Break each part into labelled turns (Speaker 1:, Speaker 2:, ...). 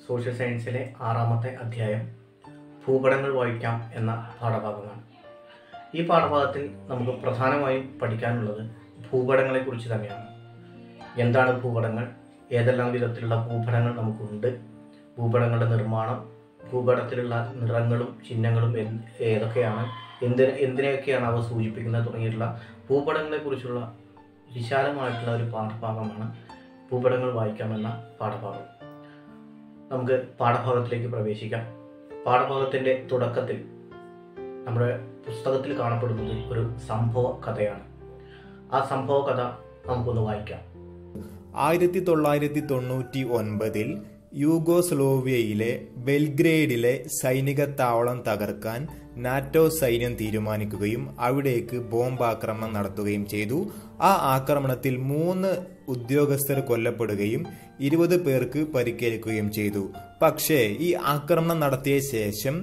Speaker 1: social സയൻസിലെ ആറാമത്തെ അധ്യായം ഭൂപടങ്ങൾ വായിക്കാം എന്ന പാഠഭാഗമാണ് ഈ പാഠഭാഗത്തിൽ നമുക്ക് പ്രധാനമായും പഠിക്കാനുള്ളത് ഭൂപടങ്ങളെക്കുറിച്ച് തന്നെയാണ് എന്താണ് ഭൂപടങ്ങൾ ഏതെല്ലാം വിധത്തിലുള്ള ഭൂപടങ്ങൾ നമുക്കുണ്ട് ഭൂപടങ്ങളുടെ നിർമ്മാണം ഭൂപടത്തിലുള്ള നിറങ്ങളും ചിഹ്നങ്ങളും എന്ത് ഏതൊക്കെയാണ് എന്തിന് എന്തിനെയൊക്കെയാണ് അവ സൂചിപ്പിക്കുന്നത് തുടങ്ങിയിട്ടുള്ള ഭൂപടങ്ങളെക്കുറിച്ചുള്ള വിശാലമായിട്ടുള്ള ഒരു പാഠഭാഗമാണ് ഭൂപടങ്ങൾ വായിക്കാമെന്ന പാഠഭാഗം നമുക്ക് പാഠഭാഗത്തിലേക്ക് പ്രവേശിക്കാം പാഠഭാഗത്തിൻ്റെ തുടക്കത്തിൽ നമ്മുടെ പുസ്തകത്തിൽ കാണപ്പെടുന്നത് ഒരു സംഭവ കഥയാണ് ആ സംഭവ കഥ നമുക്കൊന്ന് വായിക്കാം
Speaker 2: ആയിരത്തി തൊള്ളായിരത്തി തൊണ്ണൂറ്റി ഒൻപതിൽ യൂഗോസ്ലോവിയയിലെ ബെൽഗ്രേഡിലെ സൈനിക താവളം തകർക്കാൻ നാറ്റോ സൈന്യം തീരുമാനിക്കുകയും അവിടേക്ക് ബോംബാക്രമണം നടത്തുകയും ചെയ്തു ആ ആക്രമണത്തിൽ മൂന്ന് ഉദ്യോഗസ്ഥർ കൊല്ലപ്പെടുകയും ഇരുപത് പേർക്ക് പരിക്കേൽക്കുകയും ചെയ്തു പക്ഷേ ഈ ആക്രമണം നടത്തിയ ശേഷം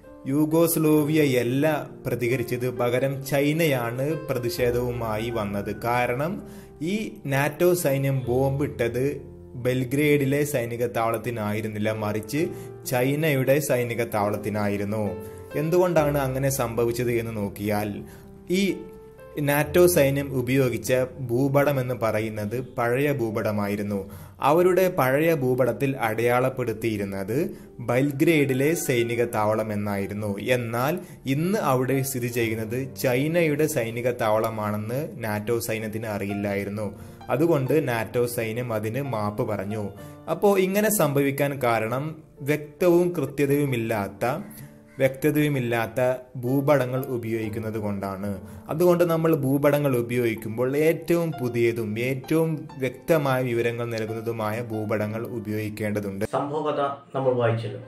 Speaker 2: യൂഗോസ്ലോവിയയല്ല പ്രതികരിച്ചത് പകരം ചൈനയാണ് പ്രതിഷേധവുമായി വന്നത് കാരണം ഈ നാറ്റോ സൈന്യം ബോംബിട്ടത് ബെൽഗ്രേഡിലെ സൈനിക താവളത്തിനായിരുന്നില്ല മറിച്ച് ചൈനയുടെ സൈനിക താവളത്തിനായിരുന്നു എന്തുകൊണ്ടാണ് അങ്ങനെ സംഭവിച്ചത് എന്ന് നോക്കിയാൽ ഈ നാറ്റോ സൈന്യം ഉപയോഗിച്ച ഭൂപടം എന്ന് പറയുന്നത് പഴയ ഭൂപടമായിരുന്നു അവരുടെ പഴയ ഭൂപടത്തിൽ അടയാളപ്പെടുത്തിയിരുന്നത് ബൽഗ്രേഡിലെ സൈനിക താവളം എന്നായിരുന്നു എന്നാൽ ഇന്ന് അവിടെ സ്ഥിതി ചെയ്യുന്നത് ചൈനയുടെ സൈനിക താവളമാണെന്ന് നാറ്റോ സൈന്യത്തിന് അറിയില്ലായിരുന്നു അതുകൊണ്ട് നാറ്റോ സൈന്യം അതിന് മാപ്പ് പറഞ്ഞു അപ്പോൾ ഇങ്ങനെ സംഭവിക്കാൻ കാരണം വ്യക്തവും കൃത്യതയുമില്ലാത്ത വ്യക്തതയുമില്ലാത്ത ഭൂപടങ്ങൾ ഉപയോഗിക്കുന്നത് കൊണ്ടാണ് അതുകൊണ്ട് നമ്മൾ ഭൂപടങ്ങൾ ഉപയോഗിക്കുമ്പോൾ ഏറ്റവും പുതിയതും ഏറ്റവും വ്യക്തമായ വിവരങ്ങൾ നൽകുന്നതുമായ ഭൂപടങ്ങൾ ഉപയോഗിക്കേണ്ടതുണ്ട്
Speaker 1: സംഭവ കഥ നമ്മൾ വായിച്ചല്ലോ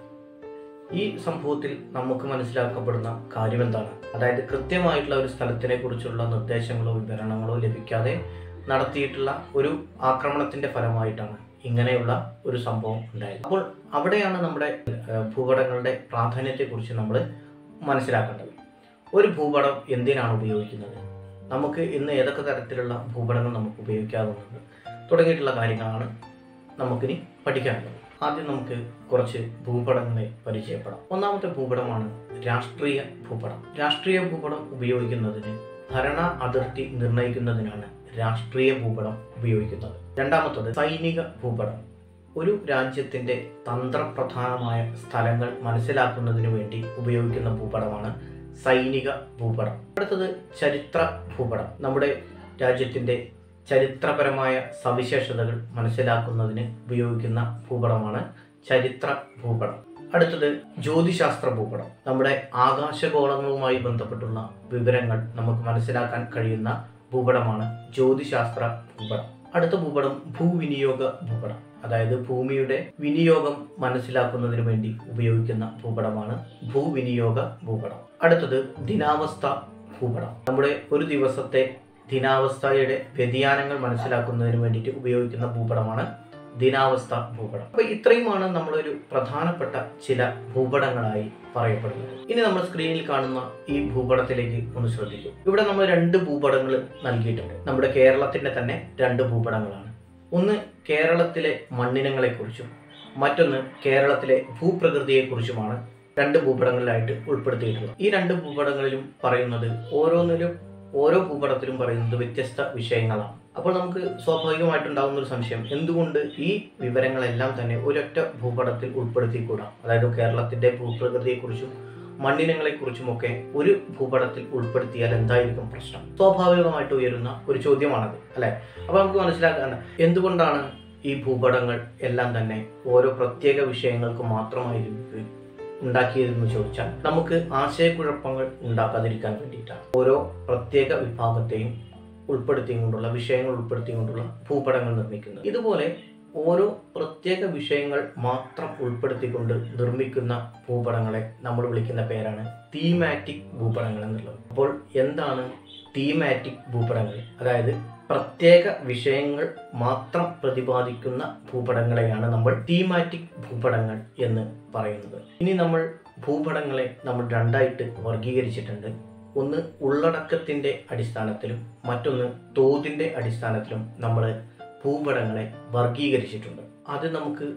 Speaker 1: ഈ സംഭവത്തിൽ നമുക്ക് മനസ്സിലാക്കപ്പെടുന്ന കാര്യം എന്താണ് അതായത് കൃത്യമായിട്ടുള്ള ഒരു സ്ഥലത്തിനെ കുറിച്ചുള്ള നിർദ്ദേശങ്ങളോ വിവരണങ്ങളോ ലഭിക്കാതെ നടത്തിയിട്ടുള്ള ഒരു ആക്രമണത്തിന്റെ ഫലമായിട്ടാണ് ഇങ്ങനെയുള്ള ഒരു സംഭവം ഉണ്ടായത് അപ്പോൾ അവിടെയാണ് നമ്മുടെ ഏഹ്, ഭൂപടങ്ങളുടെ പ്രാധാന്യത്തെക്കുറിച്ച് നമ്മൾ മനസ്സിലാക്കേണ്ടത് ഒരു ഭൂപടം എന്തിനാണ് ഉപയോഗിക്കുന്നത് നമുക്ക് ഇന്ന് ഏതൊക്കെ തരത്തിലുള്ള ഭൂപടങ്ങൾ നമുക്ക് ഉപയോഗിക്കാവുന്നത് തുടങ്ങിയിട്ടുള്ള കാര്യങ്ങളാണ് നമുക്കിനി പഠിക്കാനുള്ളത് ആദ്യം നമുക്ക് കുറച്ച് ഭൂപടങ്ങളെ പരിചയപ്പെടാം ഒന്നാമത്തെ ഭൂപടമാണ് രാഷ്ട്രീയ ഭൂപടം രാഷ്ട്രീയ ഭൂപടം ഉപയോഗിക്കുന്നതിന് ഭരണ അതിർത്തി നിർണ്ണയിക്കുന്നതിനാണ് രാഷ്ട്രീയ ഭൂപടം ഉപയോഗിക്കുന്നത് രണ്ടാമത്തത് സൈനിക ഭൂപടം ഒരു രാജ്യത്തിന്റെ തന്ത്രപ്രധാനമായ സ്ഥലങ്ങൾ മനസ്സിലാക്കുന്നതിന് വേണ്ടി ഉപയോഗിക്കുന്ന ഭൂപടമാണ് സൈനിക ഭൂപടം അടുത്തത് ചരിത്ര ഭൂപടം നമ്മുടെ രാജ്യത്തിന്റെ ചരിത്രപരമായ സവിശേഷതകൾ മനസ്സിലാക്കുന്നതിന് ഉപയോഗിക്കുന്ന ഭൂപടമാണ് ചരിത്ര ഭൂപടം അടുത്തത് ജ്യോതിശാസ്ത്ര ഭൂപടം നമ്മുടെ ആകാശഗോളങ്ങളുമായി ബന്ധപ്പെട്ടുള്ള വിവരങ്ങൾ നമുക്ക് മനസ്സിലാക്കാൻ കഴിയുന്ന ഭൂപടമാണ് ജ്യോതിശാസ്ത്ര ഭൂപടം അടുത്ത ഭൂപടം ഭൂവിനിയോഗ ഭൂപടം അതായത് ഭൂമിയുടെ വിനിയോഗം മനസ്സിലാക്കുന്നതിന് വേണ്ടി ഉപയോഗിക്കുന്ന ഭൂപടമാണ് ഭൂവിനിയോഗ ഭൂപടം അടുത്തത് ദിനാവസ്ഥ ഭൂപടം നമ്മുടെ ഒരു ദിവസത്തെ ദിനാവസ്ഥയുടെ വ്യതിയാനങ്ങൾ മനസ്സിലാക്കുന്നതിന് വേണ്ടിയിട്ട് ഉപയോഗിക്കുന്ന ഭൂപടമാണ് ദിനാവസ്ഥ ഭൂപടം അപ്പൊ ഇത്രയുമാണ് നമ്മളൊരു പ്രധാനപ്പെട്ട ചില ഭൂപടങ്ങളായി പറയപ്പെടുന്നത് ഇനി നമ്മൾ സ്ക്രീനിൽ കാണുന്ന ഈ ഭൂപടത്തിലേക്ക് ഒന്ന് ശ്രദ്ധിക്കും ഇവിടെ നമ്മൾ രണ്ട് ഭൂപടങ്ങൾ നൽകിയിട്ടുണ്ട് നമ്മുടെ കേരളത്തിന്റെ തന്നെ രണ്ട് ഭൂപടങ്ങളാണ് ഒന്ന് കേരളത്തിലെ മണ്ണിനങ്ങളെക്കുറിച്ചും മറ്റൊന്ന് കേരളത്തിലെ ഭൂപ്രകൃതിയെക്കുറിച്ചുമാണ് രണ്ട് ഭൂപടങ്ങളിലായിട്ട് ഉൾപ്പെടുത്തിയിട്ടുള്ളത് ഈ രണ്ട് ഭൂപടങ്ങളിലും പറയുന്നത് ഓരോന്നിലും ഓരോ ഭൂപടത്തിലും പറയുന്നത് വ്യത്യസ്ത വിഷയങ്ങളാണ് അപ്പോൾ നമുക്ക് സ്വാഭാവികമായിട്ടുണ്ടാകുന്ന ഒരു സംശയം എന്തുകൊണ്ട് ഈ വിവരങ്ങളെല്ലാം തന്നെ ഒരൊറ്റ ഭൂപടത്തിൽ ഉൾപ്പെടുത്തിക്കൂടാ അതായത് കേരളത്തിന്റെ ഭൂപ്രകൃതിയെക്കുറിച്ചും മണ്ണിനങ്ങളെക്കുറിച്ചുമൊക്കെ ഒരു ഭൂപടത്തിൽ ഉൾപ്പെടുത്തിയാൽ എന്തായിരിക്കും പ്രശ്നം സ്വാഭാവികമായിട്ട് ഉയരുന്ന ഒരു ചോദ്യമാണത് അല്ലെ അപ്പൊ നമുക്ക് മനസ്സിലാക്കാൻ എന്തുകൊണ്ടാണ് ഈ ഭൂപടങ്ങൾ എല്ലാം തന്നെ ഓരോ പ്രത്യേക വിഷയങ്ങൾക്ക് മാത്രമായിരിക്കും ഉണ്ടാക്കിയതെന്ന് ചോദിച്ചാൽ നമുക്ക് ആശയക്കുഴപ്പങ്ങൾ ഉണ്ടാക്കാതിരിക്കാൻ വേണ്ടിയിട്ടാണ് ഓരോ പ്രത്യേക വിഭാഗത്തെയും ഉൾപ്പെടുത്തിക്കൊണ്ടുള്ള വിഷയങ്ങൾ ഉൾപ്പെടുത്തിക്കൊണ്ടുള്ള ഭൂപടങ്ങൾ നിർമ്മിക്കുന്നത് ഇതുപോലെ ഓരോ പ്രത്യേക വിഷയങ്ങൾ മാത്രം ഉൾപ്പെടുത്തിക്കൊണ്ട് നിർമ്മിക്കുന്ന ഭൂപടങ്ങളെ നമ്മൾ വിളിക്കുന്ന പേരാണ് തീമാറ്റിക് ഭൂപടങ്ങൾ എന്നുള്ളത് അപ്പോൾ എന്താണ് തീമാറ്റിക് ഭൂപടങ്ങൾ അതായത് പ്രത്യേക വിഷയങ്ങൾ മാത്രം പ്രതിപാദിക്കുന്ന ഭൂപടങ്ങളെയാണ് നമ്മൾ തീമാറ്റിക് ഭൂപടങ്ങൾ എന്ന് പറയുന്നത് ഇനി നമ്മൾ ഭൂപടങ്ങളെ നമ്മൾ രണ്ടായിട്ട് വർഗീകരിച്ചിട്ടുണ്ട് ഒന്ന് ഉള്ളടക്കത്തിന്റെ അടിസ്ഥാനത്തിലും മറ്റൊന്ന് തോതിന്റെ അടിസ്ഥാനത്തിലും നമ്മൾ ഭൂപടങ്ങളെ വർഗീകരിച്ചിട്ടുണ്ട് അത് നമുക്ക്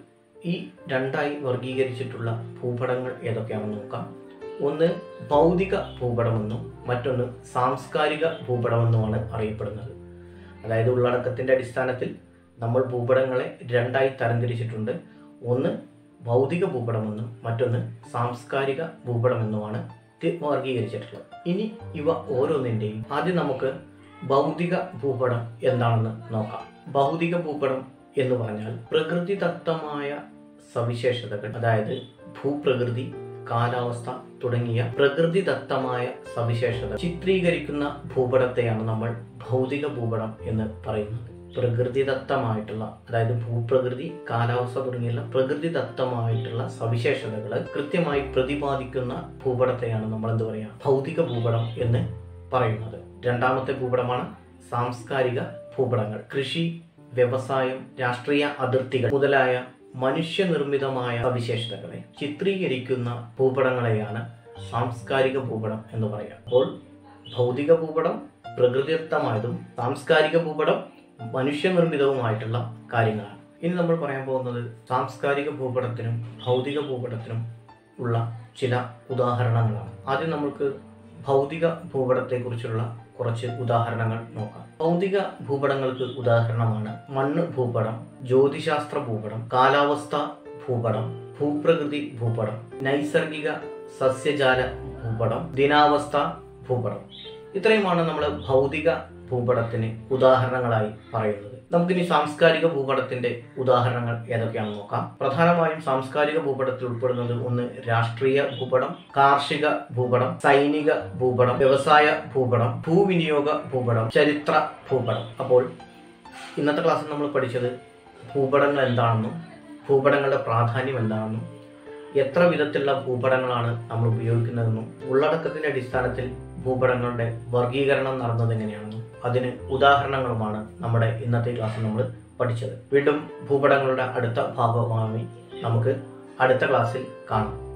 Speaker 1: ഈ രണ്ടായി വർഗീകരിച്ചിട്ടുള്ള ഭൂപടങ്ങൾ ഏതൊക്കെയാണെന്ന് നോക്കാം ഒന്ന് ഭൗതിക ഭൂപടമെന്നും മറ്റൊന്ന് സാംസ്കാരിക ഭൂപടമെന്നുമാണ് അറിയപ്പെടുന്നത് അതായത് ഉള്ളടക്കത്തിൻ്റെ അടിസ്ഥാനത്തിൽ നമ്മൾ ഭൂപടങ്ങളെ രണ്ടായി തരംതിരിച്ചിട്ടുണ്ട് ഒന്ന് ഭൗതിക ഭൂപടമെന്നും മറ്റൊന്ന് സാംസ്കാരിക ഭൂപടമെന്നുമാണ് ഇത് വർഗീകരിച്ചിട്ടുള്ളത് ഇനി ഇവ ഓരോന്നിൻ്റെയും ആദ്യം നമുക്ക് ഭൗതിക ഭൂപടം എന്താണെന്ന് നോക്കാം ഭൗതിക ഭൂപടം എന്ന് പറഞ്ഞാൽ പ്രകൃതിദത്തമായ സവിശേഷതകൾ അതായത് ഭൂപ്രകൃതി കാലാവസ്ഥ തുടങ്ങിയ പ്രകൃതിദത്തമായ സവിശേഷത ചിത്രീകരിക്കുന്ന ഭൂപടത്തെയാണ് നമ്മൾ ഭൗതിക ഭൂപടം എന്ന് പറയുന്നത് പ്രകൃതിദത്തമായിട്ടുള്ള അതായത് ഭൂപ്രകൃതി കാലാവസ്ഥ തുടങ്ങിയുള്ള പ്രകൃതിദത്തമായിട്ടുള്ള സവിശേഷതകൾ കൃത്യമായി പ്രതിപാദിക്കുന്ന ഭൂപടത്തെയാണ് നമ്മൾ എന്ത് പറയുക ഭൗതിക ഭൂപടം എന്ന് പറയുന്നത് രണ്ടാമത്തെ ഭൂപടമാണ് സാംസ്കാരിക ഭൂപടങ്ങൾ കൃഷി വ്യവസായം രാഷ്ട്രീയ അതിർത്തികൾ മുതലായ മനുഷ്യനിർമ്മിതമായ സവിശേഷതകളെ ചിത്രീകരിക്കുന്ന ഭൂപടങ്ങളെയാണ് സാംസ്കാരിക ഭൂപടം എന്ന് പറയാം അപ്പോൾ ഭൗതിക ഭൂപടം പ്രകൃതിദത്തമായതും സാംസ്കാരിക ഭൂപടം മനുഷ്യനിർമ്മിതവുമായിട്ടുള്ള കാര്യങ്ങളാണ് ഇനി നമ്മൾ പറയാൻ പോകുന്നത് സാംസ്കാരിക ഭൂപടത്തിനും ഭൗതിക ഭൂപടത്തിനും ഉള്ള ചില ഉദാഹരണങ്ങളാണ് ആദ്യം നമുക്ക് ഭൗതിക ഭൂപടത്തെക്കുറിച്ചുള്ള കുറച്ച് ഉദാഹരണങ്ങൾ നോക്കാം ഭൗതിക ഭൂപടങ്ങൾക്ക് ഉദാഹരണമാണ് മണ്ണ് ഭൂപടം ജ്യോതിശാസ്ത്ര ഭൂപടം കാലാവസ്ഥ ഭൂപടം ഭൂപ്രകൃതി ഭൂപടം നൈസർഗിക സസ്യജാല ഭൂപടം ദിനാവസ്ഥ ഭൂപടം ഇത്രയുമാണ് നമ്മൾ ഭൗതിക ഭൂപടത്തിന് ഉദാഹരണങ്ങളായി പറയുന്നത് നമുക്കിനി സാംസ്കാരിക ഭൂപടത്തിന്റെ ഉദാഹരണങ്ങൾ ഏതൊക്കെയാണെന്ന് നോക്കാം പ്രധാനമായും സാംസ്കാരിക ഭൂപടത്തിൽ ഉൾപ്പെടുന്നത് ഒന്ന് രാഷ്ട്രീയ ഭൂപടം കാർഷിക ഭൂപടം സൈനിക ഭൂപടം വ്യവസായ ഭൂപടം ഭൂവിനിയോഗ ഭൂപടം ചരിത്ര ഭൂപടം അപ്പോൾ ഇന്നത്തെ ക്ലാസ്സിൽ നമ്മൾ പഠിച്ചത് ഭൂപടങ്ങൾ എന്താണെന്നും ഭൂപടങ്ങളുടെ പ്രാധാന്യം എന്താണെന്നും എത്ര വിധത്തിലുള്ള ഭൂപടങ്ങളാണ് നമ്മൾ ഉപയോഗിക്കുന്നതെന്നും ഉള്ളടക്കത്തിന്റെ അടിസ്ഥാനത്തിൽ ഭൂപടങ്ങളുടെ വർഗീകരണം നടന്നത് എങ്ങനെയാണെന്നും അതിന് ഉദാഹരണങ്ങളുമാണ് നമ്മുടെ ഇന്നത്തെ ക്ലാസ്സിൽ നമ്മൾ പഠിച്ചത് വീണ്ടും ഭൂപടങ്ങളുടെ അടുത്ത ഭാഗമായി നമുക്ക് അടുത്ത ക്ലാസ്സിൽ കാണാം